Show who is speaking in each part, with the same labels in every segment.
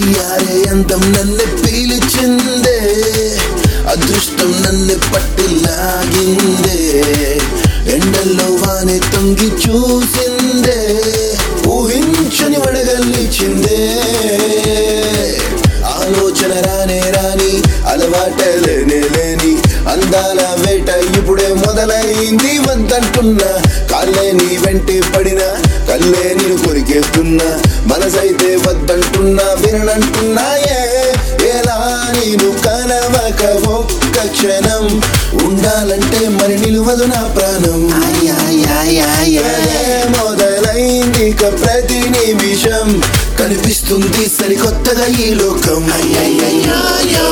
Speaker 1: వయ్యారే అందం నన్ను పీలిచిందే అదృష్టం నన్ను పట్టి లాగిందే ఎండల్లో వానే తొంగి చూసిందే ఊహించని వడగల్లిచిందే ఆలోచన రానే రాని అలవాటే లేనే లేని అందాల వేట ఇప్పుడే మొదలైంది వద్దంటున్నా కాళ్ళే నీ వెంటే పడినా కళ్ళే నేను కొరికేస్తున్నా మనసైతే వద్దంటున్నా విననంటున్నాయే ఎలా నేను కలవక ఒక్క క్షణం ఉండాలంటే మరి నిలువదు నా ప్రాణం అదే మొదలైంది ఇక ప్రతి నిమిషం కనిపిస్తుంది సరికొత్తగా ఈ లోకం అయ్యయ్యయ్యో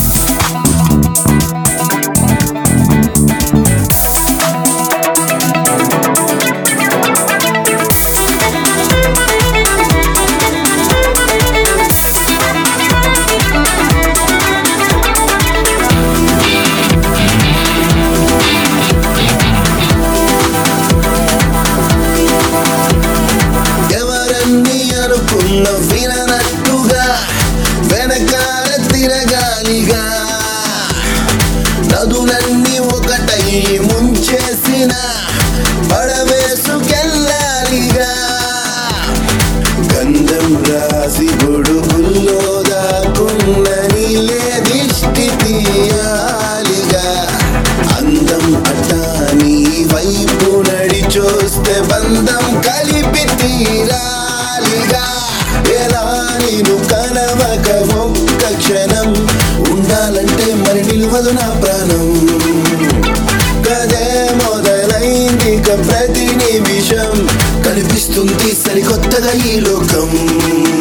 Speaker 1: ఎవరన్నీ అనుకున్న విననట్టుగా వెనకాల తిరగాలిగా నదులన్నీ ఒకటై ముంచేసిన పడవేసుకెళ్ళాలిగా గంధం రాసి గొడుగుల్లో దాకున్న నీలే దిష్టి తీయాలిగా అందం అటాని వైపు నడి చూస్తే బంధం కలిపి తీరాలిగా ఎలా నేను కలవక ఒక్క క్షణం ఉండాలంటే మరి నిలవదు నా ప్రాణం కదే మొదలైంది ఇక ప్రతి నిమిషం కనిపిస్తుంది సరికొత్తగా ఈ లోకం